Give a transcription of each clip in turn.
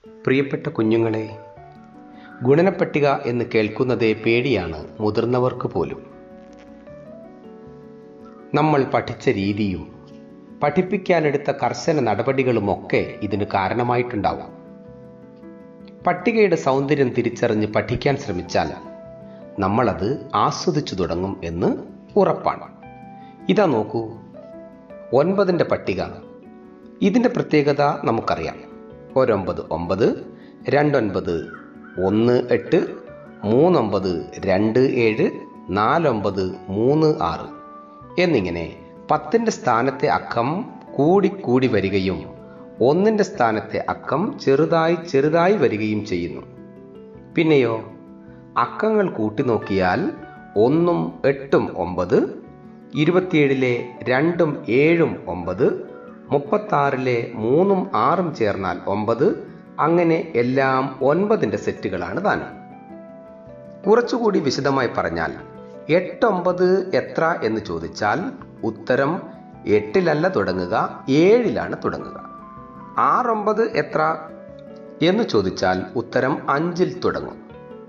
പ്രിയപ്പെട്ട കുഞ്ഞുങ്ങളെ ഗുണനപ്പട്ടിക എന്ന് കേൾക്കുന്നതേ പേടിയാണ് മുതിർന്നവർക്ക് പോലും നമ്മൾ പഠിച്ച രീതിയും പഠിപ്പിക്കാനെടുത്ത കർശന നടപടികളുമൊക്കെ ഇതിന് കാരണമായിട്ടുണ്ടാവാം പട്ടികയുടെ സൗന്ദര്യം തിരിച്ചറിഞ്ഞ് പഠിക്കാൻ ശ്രമിച്ചാൽ നമ്മളത് ആസ്വദിച്ചു തുടങ്ങും എന്ന് ഉറപ്പാണ് ഇതാ നോക്കൂ ഒൻപതിൻ്റെ പട്ടിക ഇതിൻ്റെ പ്രത്യേകത നമുക്കറിയാം ഒരൊമ്പത് ഒമ്പത് രണ്ടൊൻപത് ഒന്ന് എട്ട് മൂന്നൊമ്പത് രണ്ട് ഏഴ് നാലൊമ്പത് മൂന്ന് ആറ് എന്നിങ്ങനെ പത്തിൻ്റെ സ്ഥാനത്തെ അക്കം കൂടിക്കൂടി വരികയും ഒന്നിൻ്റെ സ്ഥാനത്തെ അക്കം ചെറുതായി ചെറുതായി വരികയും ചെയ്യുന്നു പിന്നെയോ അക്കങ്ങൾ കൂട്ടി നോക്കിയാൽ ഒന്നും എട്ടും ഒമ്പത് ഇരുപത്തിയേഴിലെ രണ്ടും ഏഴും ഒമ്പത് മുപ്പത്താറിലെ മൂന്നും ആറും ചേർന്നാൽ ഒമ്പത് അങ്ങനെ എല്ലാം ഒൻപതിൻ്റെ സെറ്റുകളാണ് താനും കുറച്ചുകൂടി വിശദമായി പറഞ്ഞാൽ എട്ടൊമ്പത് എത്ര എന്ന് ചോദിച്ചാൽ ഉത്തരം എട്ടിലല്ല തുടങ്ങുക ഏഴിലാണ് തുടങ്ങുക ആറൊമ്പത് എത്ര എന്ന് ചോദിച്ചാൽ ഉത്തരം അഞ്ചിൽ തുടങ്ങും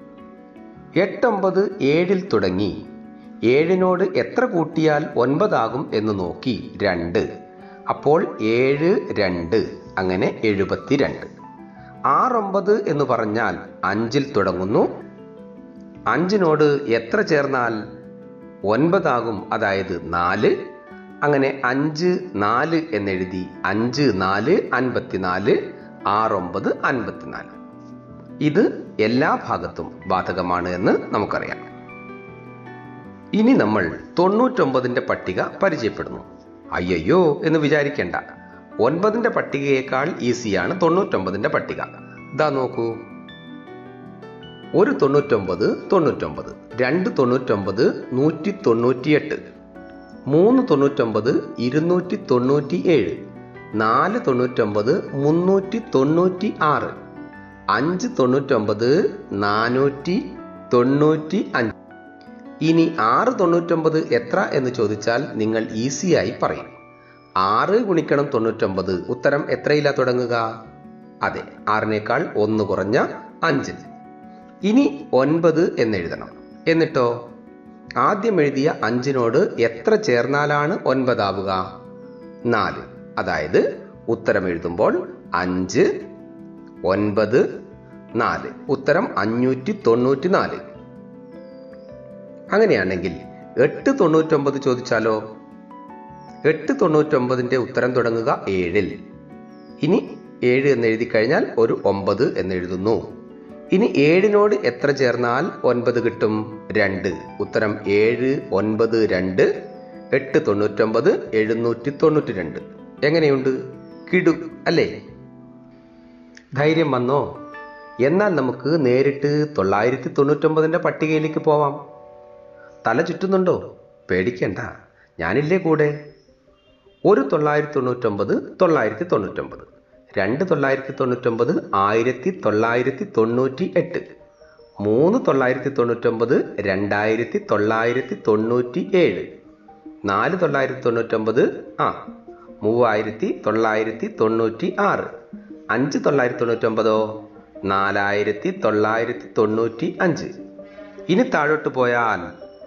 എട്ടൊമ്പത് ഏഴിൽ തുടങ്ങി ഏഴിനോട് എത്ര കൂട്ടിയാൽ ഒൻപതാകും എന്ന് നോക്കി രണ്ട് അപ്പോൾ ഏഴ് രണ്ട് അങ്ങനെ എഴുപത്തിരണ്ട് ആറൊമ്പത് എന്ന് പറഞ്ഞാൽ അഞ്ചിൽ തുടങ്ങുന്നു അഞ്ചിനോട് എത്ര ചേർന്നാൽ ഒൻപതാകും അതായത് നാല് അങ്ങനെ അഞ്ച് നാല് എന്നെഴുതി അഞ്ച് നാല് അൻപത്തിനാല് ആറൊമ്പത് അൻപത്തിനാല് ഇത് എല്ലാ ഭാഗത്തും ബാധകമാണ് എന്ന് നമുക്കറിയാം ഇനി നമ്മൾ തൊണ്ണൂറ്റൊമ്പതിൻ്റെ പട്ടിക പരിചയപ്പെടുന്നു അയ്യയ്യോ എന്ന് വിചാരിക്കേണ്ട ഒൻപതിൻ്റെ പട്ടികയേക്കാൾ ഈസിയാണ് തൊണ്ണൂറ്റൊമ്പതിൻ്റെ പട്ടിക ഇതാ നോക്കൂ ഒരു തൊണ്ണൂറ്റൊമ്പത് തൊണ്ണൂറ്റൊമ്പത് രണ്ട് തൊണ്ണൂറ്റൊമ്പത് നൂറ്റി തൊണ്ണൂറ്റിയെട്ട് മൂന്ന് തൊണ്ണൂറ്റൊമ്പത് ഇരുന്നൂറ്റി തൊണ്ണൂറ്റി ഏഴ് നാല് തൊണ്ണൂറ്റൊമ്പത് മുന്നൂറ്റി തൊണ്ണൂറ്റി ആറ് അഞ്ച് തൊണ്ണൂറ്റൊമ്പത് നാനൂറ്റി തൊണ്ണൂറ്റി അഞ്ച് ഇനി ആറ് തൊണ്ണൂറ്റൊമ്പത് എത്ര എന്ന് ചോദിച്ചാൽ നിങ്ങൾ ഈസിയായി പറയും ആറ് ഗുണിക്കണം തൊണ്ണൂറ്റൊമ്പത് ഉത്തരം എത്രയിലാ തുടങ്ങുക അതെ ആറിനേക്കാൾ ഒന്ന് കുറഞ്ഞ അഞ്ചിൽ ഇനി ഒൻപത് എന്നെഴുതണം എന്നിട്ടോ ആദ്യം എഴുതിയ അഞ്ചിനോട് എത്ര ചേർന്നാലാണ് ഒൻപതാവുക നാല് അതായത് ഉത്തരം എഴുതുമ്പോൾ അഞ്ച് ഒൻപത് നാല് ഉത്തരം അഞ്ഞൂറ്റി തൊണ്ണൂറ്റി നാല് അങ്ങനെയാണെങ്കിൽ എട്ട് തൊണ്ണൂറ്റൊമ്പത് ചോദിച്ചാലോ എട്ട് തൊണ്ണൂറ്റൊമ്പതിന്റെ ഉത്തരം തുടങ്ങുക ഏഴിൽ ഇനി ഏഴ് എന്ന് എഴുതി കഴിഞ്ഞാൽ ഒരു ഒമ്പത് എന്നെഴുതുന്നു ഇനി ഏഴിനോട് എത്ര ചേർന്നാൽ ഒൻപത് കിട്ടും രണ്ട് ഉത്തരം ഏഴ് ഒൻപത് രണ്ട് എട്ട് തൊണ്ണൂറ്റൊമ്പത് എഴുന്നൂറ്റി തൊണ്ണൂറ്റി രണ്ട് എങ്ങനെയുണ്ട് കിടു അല്ലേ ധൈര്യം വന്നോ എന്നാൽ നമുക്ക് നേരിട്ട് തൊള്ളായിരത്തി തൊണ്ണൂറ്റൊമ്പതിൻ്റെ പട്ടികയിലേക്ക് പോവാം തല ചുറ്റുന്നുണ്ടോ പേടിക്കണ്ട ഞാനില്ലേ കൂടെ ഒരു തൊള്ളായിരത്തി തൊണ്ണൂറ്റൊമ്പത് തൊള്ളായിരത്തി തൊണ്ണൂറ്റൊമ്പത് രണ്ട് തൊള്ളായിരത്തി തൊണ്ണൂറ്റൊമ്പത് ആയിരത്തി തൊള്ളായിരത്തി തൊണ്ണൂറ്റി എട്ട് മൂന്ന് തൊള്ളായിരത്തി തൊണ്ണൂറ്റൊമ്പത് രണ്ടായിരത്തി തൊള്ളായിരത്തി തൊണ്ണൂറ്റി ഏഴ് നാല് തൊള്ളായിരത്തി തൊണ്ണൂറ്റൊമ്പത് ആ മൂവായിരത്തി തൊള്ളായിരത്തി തൊണ്ണൂറ്റി ആറ് അഞ്ച് തൊള്ളായിരത്തി തൊണ്ണൂറ്റൊമ്പതോ നാലായിരത്തി തൊള്ളായിരത്തി തൊണ്ണൂറ്റി അഞ്ച് ഇനി താഴോട്ട് പോയാൽ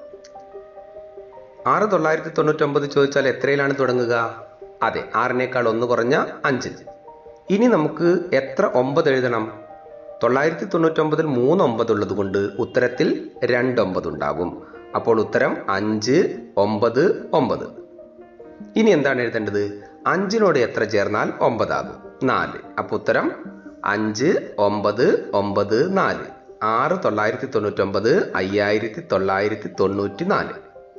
ആറ് തൊള്ളായിരത്തി തൊണ്ണൂറ്റൊമ്പത് ചോദിച്ചാൽ എത്രയിലാണ് തുടങ്ങുക അതെ ആറിനേക്കാൾ ഒന്ന് കുറഞ്ഞ അഞ്ച് ഇനി നമുക്ക് എത്ര ഒമ്പത് എഴുതണം തൊള്ളായിരത്തി തൊണ്ണൂറ്റൊമ്പതിൽ മൂന്ന് ഒമ്പത് ഉള്ളത് കൊണ്ട് ഉത്തരത്തിൽ രണ്ടൊമ്പത് ഉണ്ടാകും അപ്പോൾ ഉത്തരം അഞ്ച് ഒമ്പത് ഒമ്പത് ഇനി എന്താണ് എഴുതേണ്ടത് അഞ്ചിനോട് എത്ര ചേർന്നാൽ ഒമ്പതാകും നാല് അപ്പോൾ ഉത്തരം അഞ്ച് ഒമ്പത് ഒമ്പത് നാല് ആറ് തൊള്ളായിരത്തി തൊണ്ണൂറ്റൊമ്പത് അയ്യായിരത്തി തൊള്ളായിരത്തി തൊണ്ണൂറ്റി നാല്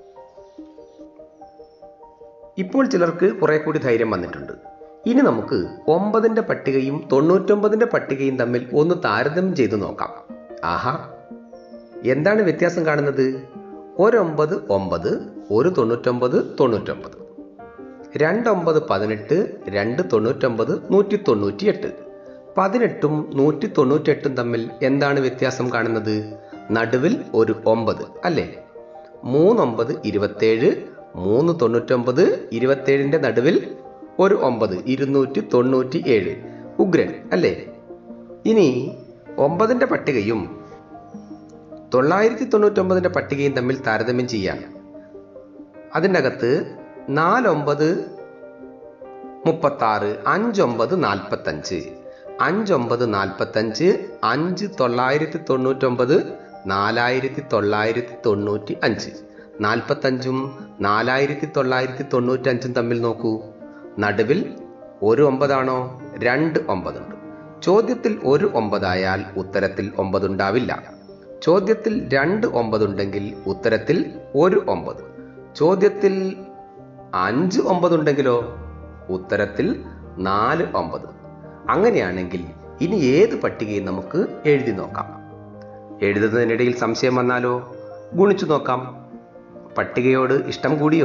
ഇപ്പോൾ ചിലർക്ക് കുറെ കൂടി ധൈര്യം വന്നിട്ടുണ്ട് ഇനി നമുക്ക് ഒമ്പതിന്റെ പട്ടികയും തൊണ്ണൂറ്റൊമ്പതിന്റെ പട്ടികയും തമ്മിൽ ഒന്ന് താരതമ്യം ചെയ്തു നോക്കാം ആഹാ എന്താണ് വ്യത്യാസം കാണുന്നത് ഒരൊമ്പത് ഒമ്പത് ഒരു തൊണ്ണൂറ്റൊമ്പത് തൊണ്ണൂറ്റൊമ്പത് രണ്ടൊമ്പത് പതിനെട്ട് രണ്ട് തൊണ്ണൂറ്റൊമ്പത് നൂറ്റി തൊണ്ണൂറ്റിയെട്ട് പതിനെട്ടും നൂറ്റി തൊണ്ണൂറ്റിയെട്ടും തമ്മിൽ എന്താണ് വ്യത്യാസം കാണുന്നത് നടുവിൽ ഒരു ഒമ്പത് അല്ലേ മൂന്നൊമ്പത് ഇരുപത്തേഴ് മൂന്ന് തൊണ്ണൂറ്റൊമ്പത് ഇരുപത്തേഴിന്റെ നടുവിൽ ഒരു ഒമ്പത് ഇരുന്നൂറ്റി തൊണ്ണൂറ്റി ഏഴ് ഉഗ്രൻ അല്ലേ ഇനി ഒമ്പതിൻ്റെ പട്ടികയും തൊള്ളായിരത്തി തൊണ്ണൂറ്റൊമ്പതിൻ്റെ പട്ടികയും തമ്മിൽ താരതമ്യം ചെയ്യാൻ അതിൻ്റെ അകത്ത് നാലൊമ്പത് മുപ്പത്താറ് അഞ്ചൊമ്പത് നാൽപ്പത്തഞ്ച് അഞ്ചൊമ്പത് നാൽപ്പത്തഞ്ച് അഞ്ച് തൊള്ളായിരത്തി തൊണ്ണൂറ്റൊമ്പത് നാലായിരത്തി തൊള്ളായിരത്തി തൊണ്ണൂറ്റി അഞ്ച് നാൽപ്പത്തഞ്ചും നാലായിരത്തി തൊള്ളായിരത്തി തൊണ്ണൂറ്റഞ്ചും തമ്മിൽ നോക്കൂ നടുവിൽ ഒരു ഒമ്പതാണോ രണ്ട് ഒമ്പതുണ്ട് ചോദ്യത്തിൽ ഒരു ഒമ്പതായാൽ ഉത്തരത്തിൽ ഒമ്പതുണ്ടാവില്ല ചോദ്യത്തിൽ രണ്ട് ഒമ്പതുണ്ടെങ്കിൽ ഉത്തരത്തിൽ ഒരു ഒമ്പത് ചോദ്യത്തിൽ അഞ്ച് ഒമ്പതുണ്ടെങ്കിലോ ഉത്തരത്തിൽ നാല് ഒമ്പത് അങ്ങനെയാണെങ്കിൽ ഇനി ഏത് പട്ടികയും നമുക്ക് എഴുതി നോക്കാം എഴുതുന്നതിനിടയിൽ സംശയം വന്നാലോ ഗുണിച്ചു നോക്കാം പട്ടികയോട് ഇഷ്ടം കൂടിയോ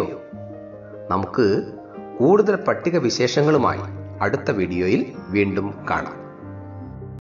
നമുക്ക് കൂടുതൽ പട്ടിക വിശേഷങ്ങളുമായി അടുത്ത വീഡിയോയിൽ വീണ്ടും കാണാം